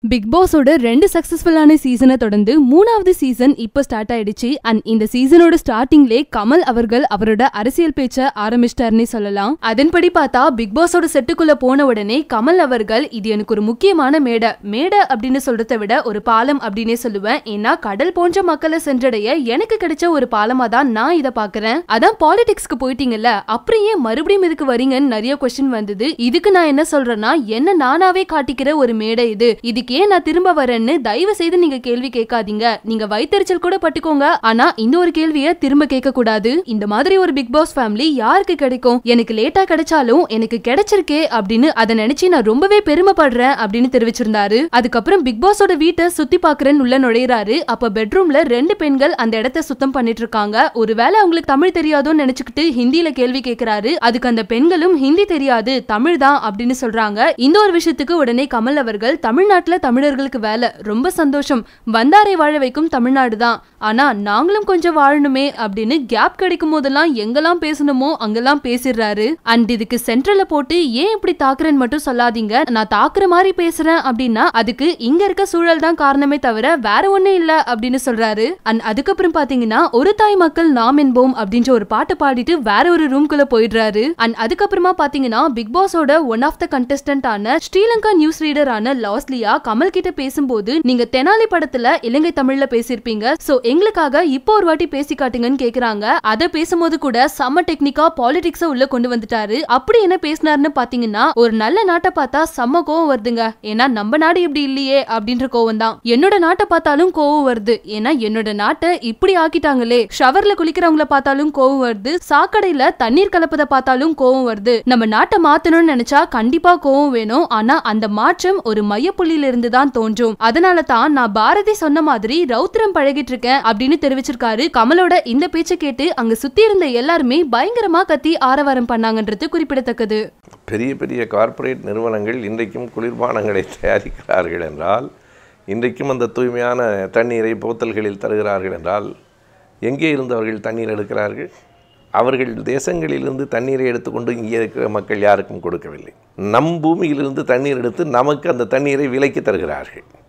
big பாஸோட ரெண்டு சக்சஸ்ஃபுல்லான சீசனை தொடர்ந்து மூணாவது சீசன் இப்போ ஸ்டார்ட் ஆயிடுச்சு அண்ட் இந்த சீசனோட ஸ்டார்டிங்லே கமல் அவர்கள் அவரோட அரசியல் பேச்ச ஆரம்பிச்சிட்டாருன்னே சொல்லலாம் அதன்படி பார்த்தா பிக் பாஸோட செட்டுக்குள்ள போன உடனே கமல் அவர்கள் இது எனக்கு ஒரு முக்கியமான மேடை மேடை அப்படின்னு சொல்றதை விட ஒரு பாலம் அப்படின்னே சொல்லுவேன் ஏன்னா கடல் போன்ற மக்களை சென்றடைய எனக்கு கிடைச்ச ஒரு பாலமா தான் நான் இதை பாக்குறேன் அதான் பாலிடிக்ஸ்க்கு போயிட்டீங்கல்ல அப்புறம் ஏன் மறுபடியும் இதுக்கு வரீங்கன்னு நிறைய கொஸ்டின் வந்தது இதுக்கு நான் என்ன சொல்றேன்னா என்ன நானாவே காட்டிக்கிற ஒரு மேடை இது இதுக்கு ஏன் நான் திரும்ப வரேன்னு தயவு செய்து நீங்க கேள்வி கேட்காதீங்க நீங்க வயித்தறிச்சல் கூட பட்டுக்கோங்க ஆனா இந்த ஒரு கேள்விய திரும்ப கேட்க கூடாது இந்த மாதிரி ஒரு பிக் பாஸ் ஃபேமிலி யாருக்கு கிடைக்கும் எனக்கு லேட்டா கிடைச்சாலும் எனக்கு கிடைச்சிருக்கே அப்படின்னு அதை நினைச்சு நான் ரொம்பவே பெருமைப்படுறேன் அப்படின்னு தெரிவிச்சிருந்தாரு அதுக்கப்புறம் பிக் பாஸோட வீட்டை சுத்தி பாக்குறேன்னு உள்ள நுழையிறாரு அப்ப பெட்ரூம்ல ரெண்டு பெண்கள் அந்த இடத்த சுத்தம் பண்ணிட்டு இருக்காங்க ஒருவேளை அவங்களுக்கு தமிழ் தெரியாதோன்னு நினைச்சுக்கிட்டு ஹிந்தியில கேள்வி கேட்கிறாரு அதுக்கு அந்த பெண்களும் ஹிந்தி தெரியாது தமிழ் தான் அப்படின்னு சொல்றாங்க இந்த ஒரு விஷயத்துக்கு உடனே கமல் அவர்கள் தமிழ்நாட்டுல தமிழர்களுக்கு வேலை ரொம்ப சந்தோஷம் வந்தாரை வாழ வைக்கும் தமிழ்நாடு தான் ஆனா நாங்களும் கொஞ்சம் வாழணுமே அப்படின்னு கேப் கிடைக்கும் போதெல்லாம் எங்கெல்லாம் பேசணுமோ அங்கெல்லாம் பேசிடுறாரு அண்ட் இதுக்கு சென்ட்ரல்ல போட்டு ஏன் இப்படி தாக்குறேன்னு மட்டும் சொல்லாதீங்க நான் தாக்குற மாதிரி பேசுறேன் அப்படின்னா அதுக்கு இங்க இருக்க சூழல் தான் காரணமே தவிர வேற ஒண்ணும் இல்ல அப்படின்னு சொல்றாரு அண்ட் அதுக்கப்புறம் பாத்தீங்கன்னா ஒரு தாய் மக்கள் நாம் என்போம் அப்படின்ற ஒரு பாட்டு பாடிட்டு வேற ஒரு ரூம்குள்ள போயிடுறாரு அண்ட் அதுக்கப்புறமா பாத்தீங்கன்னா big பாஸோட one of the contestant ஆன ஸ்ரீலங்கா நியூஸ் ரீடர் ஆன லாஸ்லியா கமல் கிட்ட பேசும்போது நீங்க தெனாலி படத்துல இலங்கை தமிழ்ல பேசியிருப்பீங்க சோ எங்களுக்காக இப்போ ஒரு வாட்டி பேசி காட்டுங்கன்னு கேக்குறாங்க அத பேசும்போது கூட செம்ம டெக்னிக்கா பாலிடிக்ஸ உள்ள கொண்டு வந்துட்டாரு அப்படி என்ன பேசினாருன்னு பாத்தீங்கன்னா ஒரு நல்ல நாட்டை பார்த்தா செம்ம கோவம் வருதுங்க ஏன்னா நம்ம நாடு இப்படி இல்லையே அப்படின்ற கோவம் தான் என்னோட நாட்டை பார்த்தாலும் கோவம் வருது ஏன்னா என்னோட நாட்டை இப்படி ஆக்கிட்டாங்களே ஷவர்ல குளிக்கிறவங்கள பார்த்தாலும் கோவம் வருது சாக்கடையில தண்ணீர் கலப்பதை பார்த்தாலும் கோவம் வருது நம்ம நாட்டை மாத்தணும்னு நினைச்சா கண்டிப்பா கோவம் வேணும் ஆனா அந்த மாற்றம் ஒரு மையப்புள்ளியில இருந்து தான் தோன்றும் அதனால தான் நான் பாரதி சொன்ன மாதிரி ரௌத்திரம் பழகிட்டு இருக்கேன் அப்படின்னு தெரிவிச்சிருக்காரு கமலோட இந்த பேச்சை கேட்டு அங்க சுத்தி இருந்த எல்லாருமே பயங்கரமா கத்தி ஆரவாரம் பண்ணாங்கன்றது குறிப்பிடத்தக்கது பெரிய பெரிய கார்ப்பரேட் நிறுவனங்கள் இன்றைக்கும் குளிர்பானங்களை தயாரிக்கிறார்கள் என்றால் இன்றைக்கும் அந்த தூய்மையான தண்ணீரை போத்தல்களில் தருகிறார்கள் என்றால் எங்கே இருந்து அவர்கள் தண்ணீர் எடுக்கிறார்கள் அவர்கள் தேசங்களிலிருந்து தண்ணீரை எடுத்துக்கொண்டு இங்கே இருக்கிற மக்கள் யாருக்கும் கொடுக்கவில்லை நம் பூமியிலிருந்து தண்ணீர் எடுத்து நமக்கு அந்த தண்ணீரை விலைக்கு தருகிறார்கள்